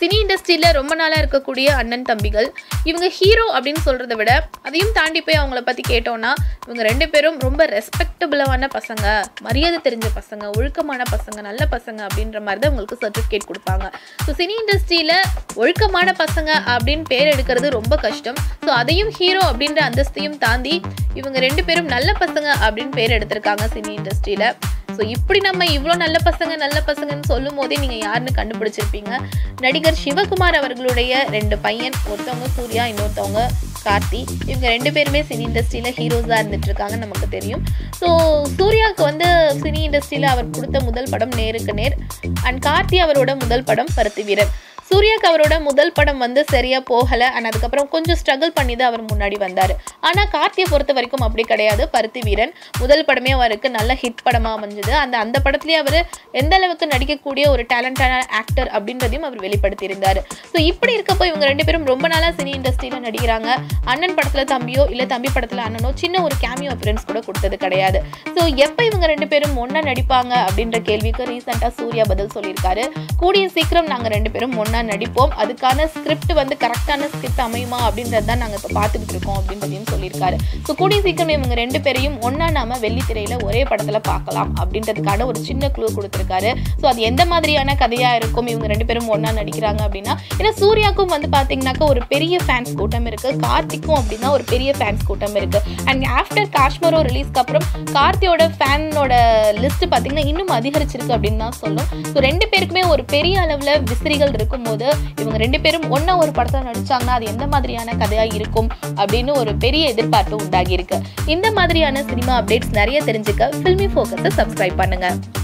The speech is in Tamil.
சினி இண்டஸ்ட்ரியில் ரொம்ப நாளாக இருக்கக்கூடிய அண்ணன் தம்பிகள் இவங்க ஹீரோ அப்படின்னு சொல்கிறத விட அதையும் தாண்டி போய் அவங்கள பற்றி கேட்டோன்னா இவங்க ரெண்டு பேரும் ரொம்ப ரெஸ்பெக்டபுளான பசங்க மரியாதை தெரிஞ்ச பசங்க ஒழுக்கமான பசங்க நல்ல பசங்க அப்படின்ற மாதிரி தான் உங்களுக்கு சர்டிஃபிகேட் கொடுப்பாங்க ஸோ சினி இண்டஸ்ட்ரியில் ஒழுக்கமான பசங்க அப்படின்னு பேர் எடுக்கிறது ரொம்ப கஷ்டம் ஸோ அதையும் ஹீரோ அப்படின்ற அந்தஸ்தையும் தாண்டி இவங்க ரெண்டு பேரும் நல்ல பசங்க அப்படின்னு பேர் எடுத்திருக்காங்க சினி இண்டஸ்ட்ரியில் ஸோ இப்படி நம்ம இவ்வளோ நல்ல பசங்க நல்ல பசங்கன்னு சொல்லும் போதே நீங்கள் யாருன்னு கண்டுபிடிச்சிருப்பீங்க நடிகர் சிவகுமார் அவர்களுடைய ரெண்டு பையன் ஒருத்தவங்க சூர்யா இன்னொருத்தவங்க கார்த்தி இவங்க ரெண்டு பேருமே சினி இண்டஸ்ட்ரியில் ஹீரோஸாக இருந்துட்டு இருக்காங்க நமக்கு தெரியும் ஸோ சூர்யாவுக்கு வந்து சினி இண்டஸ்ட்ரியில் அவர் கொடுத்த முதல் படம் நேருக்கு நேர் அண்ட் கார்த்தி அவரோட முதல் படம் பருத்தி வீரன் சூர்யாக்கு அவரோட முதல் படம் வந்து சரியா போகலை அண்ட் அதுக்கப்புறம் கொஞ்சம் ஸ்ட்ரகிள் பண்ணி தான் அவர் முன்னாடி வந்தார் ஆனால் கார்த்தியை பொறுத்த வரைக்கும் அப்படி கிடையாது பருத்தி வீரன் முதல் படமே அவருக்கு நல்ல ஹிட் படமாக அமைஞ்சது அந்த அந்த படத்துலேயே அவர் எந்த அளவுக்கு நடிக்கக்கூடிய ஒரு டேலண்டான ஆக்டர் அப்படின்றதையும் அவர் வெளிப்படுத்தியிருந்தார் ஸோ இப்படி இருக்கப்போ இவங்க ரெண்டு பேரும் ரொம்ப நாளாக சினி இண்டஸ்ட்ரியில் நடிக்கிறாங்க அண்ணன் படத்தில் தம்பியோ இல்லை தம்பி படத்தில் அண்ணனோ சின்ன ஒரு கேமியோ அப்பியரன்ஸ் கூட கொடுத்தது கிடையாது ஸோ எப்போ இவங்க ரெண்டு பேரும் ஒன்றா நடிப்பாங்க அப்படின்ற கேள்விக்கு ரீசெண்டாக சூர்யா பதில் சொல்லியிருக்காரு கூடிய சீக்கிரம் நாங்கள் ரெண்டு பேரும் ஒன்றா நடிப்போம் அதுக்கான ஸ்கிரிப்ட் வந்து கரெக்டான ஸ்கிரிப்ட் அமையுமா அப்படின்றது தான் நாங்கள் இப்போ பார்த்துக்கிட்டு இருக்கோம் அப்படின்றதையும் சொல்லியிருக்காரு ஸோ கூடிய சீக்கிரம் இவங்க ரெண்டு பேரையும் ஒன்றா நாம வெள்ளித்திரையில் ஒரே படத்தில் பார்க்கலாம் அப்படின்றதுக்கான ஒரு சின்ன க்ளூ கொடுத்துருக்காரு ஸோ அது எந்த மாதிரியான கதையாக இருக்கும் இவங்க ரெண்டு பேரும் ஒன்றா நடிக்கிறாங்க அப்படின்னா ஏன்னா சூர்யாவுக்கும் வந்து பார்த்தீங்கன்னாக்கா ஒரு பெரிய ஃபேன்ஸ் கூட்டம் இருக்குது கார்த்திக்கும் அப்படின்னா ஒரு பெரிய ஃபேன்ஸ் கூட்டம் இருக்குது அண்ட் ஆஃப்டர் காஷ்மரோ ரிலீஸ்க்கு அப்புறம் கார்த்தியோட ஃபேனோட லிஸ்ட் பார்த்தீங்கன்னா இன்னும் அதிகரிச்சிருக்கு அப்படின்னு தான் சொல்லும் ஸோ ரெண்டு பேருக்குமே ஒரு பெரிய அளவில் விசிறிகள் இருக்கும்போது இவங்க ரெண்டு பேரும் ஒன்றா ஒரு படத்தில் நடிச்சாங்கன்னா அது எந்த மாதிரியான கதையாக இருக்கும் அப்படின்னு ஒரு பெரிய எதிர்பார்ப்பு உண்டாகி இருக்கு இந்த மாதிரியான சினிமா அப்டேட்ஸ் நிறைய தெரிஞ்சுக்க ஃபில்மி ஃபோக்கஸை சப்ஸ்கிரைப் பண்ணுங்க